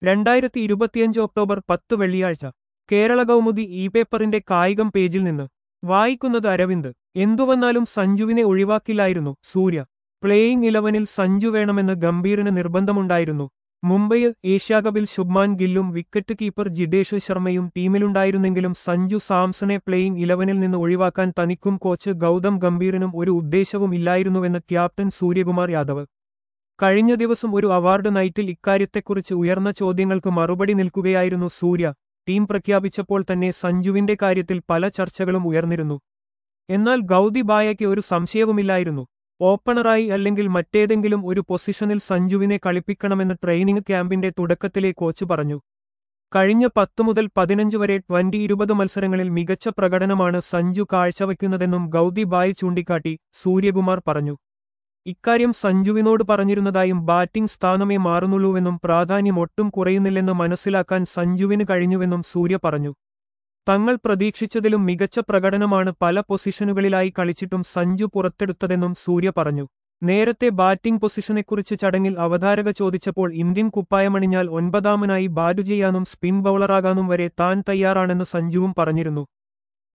രണ്ടായിരത്തി ഇരുപത്തിയഞ്ച് ഒക്ടോബർ പത്ത് വെള്ളിയാഴ്ച കേരള കൗമുദി ഇ പേപ്പറിന്റെ കായികം പേജിൽ നിന്ന് വായിക്കുന്നത് അരവിന്ദ് എന്തുവന്നാലും സഞ്ജുവിനെ ഒഴിവാക്കില്ലായിരുന്നു സൂര്യ പ്ലേയിംഗ് ഇലവനിൽ സഞ്ജു വേണമെന്ന് ഗംഭീറിന് നിർബന്ധമുണ്ടായിരുന്നു മുംബൈയിൽ ഏഷ്യാകപ്പിൽ ശുഭ്മാൻ ഗില്ലും വിക്കറ്റ് കീപ്പർ ജിതേഷ് ശർമ്മയും ടീമിലുണ്ടായിരുന്നെങ്കിലും സഞ്ജു സാംസണെ പ്ലേയിംഗ് ഇലവനിൽ നിന്ന് ഒഴിവാക്കാൻ തനിക്കും കോച്ച് ഗൗതം ഗംഭീറിനും ഒരു ഉദ്ദേശവും ഇല്ലായിരുന്നുവെന്ന് ക്യാപ്റ്റൻ സൂര്യകുമാർ യാദവ് കഴിഞ്ഞ ദിവസം ഒരു അവാർഡ് നൈറ്റിൽ ഇക്കാര്യത്തെക്കുറിച്ച് ഉയർന്ന ചോദ്യങ്ങൾക്ക് മറുപടി നിൽക്കുകയായിരുന്നു സൂര്യ ടീം പ്രഖ്യാപിച്ചപ്പോൾ തന്നെ സഞ്ജുവിന്റെ കാര്യത്തിൽ പല ചർച്ചകളും ഉയർന്നിരുന്നു എന്നാൽ ഗൗതി ബായയ്ക്ക് ഒരു സംശയവുമില്ലായിരുന്നു ഓപ്പണറായി അല്ലെങ്കിൽ മറ്റേതെങ്കിലും ഒരു പൊസിഷനിൽ സഞ്ജുവിനെ കളിപ്പിക്കണമെന്ന് ട്രെയിനിംഗ് ക്യാമ്പിന്റെ തുടക്കത്തിലെ കോച്ച് പറഞ്ഞു കഴിഞ്ഞ പത്തു മുതൽ പതിനഞ്ച് വരെ ട്വന്റി ഇരുപത് മത്സരങ്ങളിൽ മികച്ച പ്രകടനമാണ് സഞ്ജു കാഴ്ചവെക്കുന്നതെന്നും ഗൗതി ബായ് ചൂണ്ടിക്കാട്ടി സൂര്യകുമാർ പറഞ്ഞു ഇക്കാര്യം സഞ്ജുവിനോട് പറഞ്ഞിരുന്നതായും ബാറ്റിംഗ് സ്ഥാനമേ മാറുന്നുള്ളൂവെന്നും പ്രാധാന്യം ഒട്ടും കുറയുന്നില്ലെന്ന് മനസ്സിലാക്കാൻ സഞ്ജുവിന് കഴിഞ്ഞുവെന്നും സൂര്യ പറഞ്ഞു തങ്ങൾ പ്രതീക്ഷിച്ചതിലും മികച്ച പ്രകടനമാണ് പല പൊസിഷനുകളിലായി കളിച്ചിട്ടും സഞ്ജു പുറത്തെടുത്തതെന്നും സൂര്യ പറഞ്ഞു നേരത്തെ ബാറ്റിംഗ് പൊസിഷനെക്കുറിച്ച് ചടങ്ങിൽ അവതാരക ചോദിച്ചപ്പോൾ ഇന്ത്യൻ കുപ്പായമണിഞ്ഞാൽ ഒൻപതാമനായി ബാറ്റു ചെയ്യാനും സ്പിൻ ബൌളറാകാനും വരെ താൻ തയ്യാറാണെന്ന് സഞ്ജുവും പറഞ്ഞിരുന്നു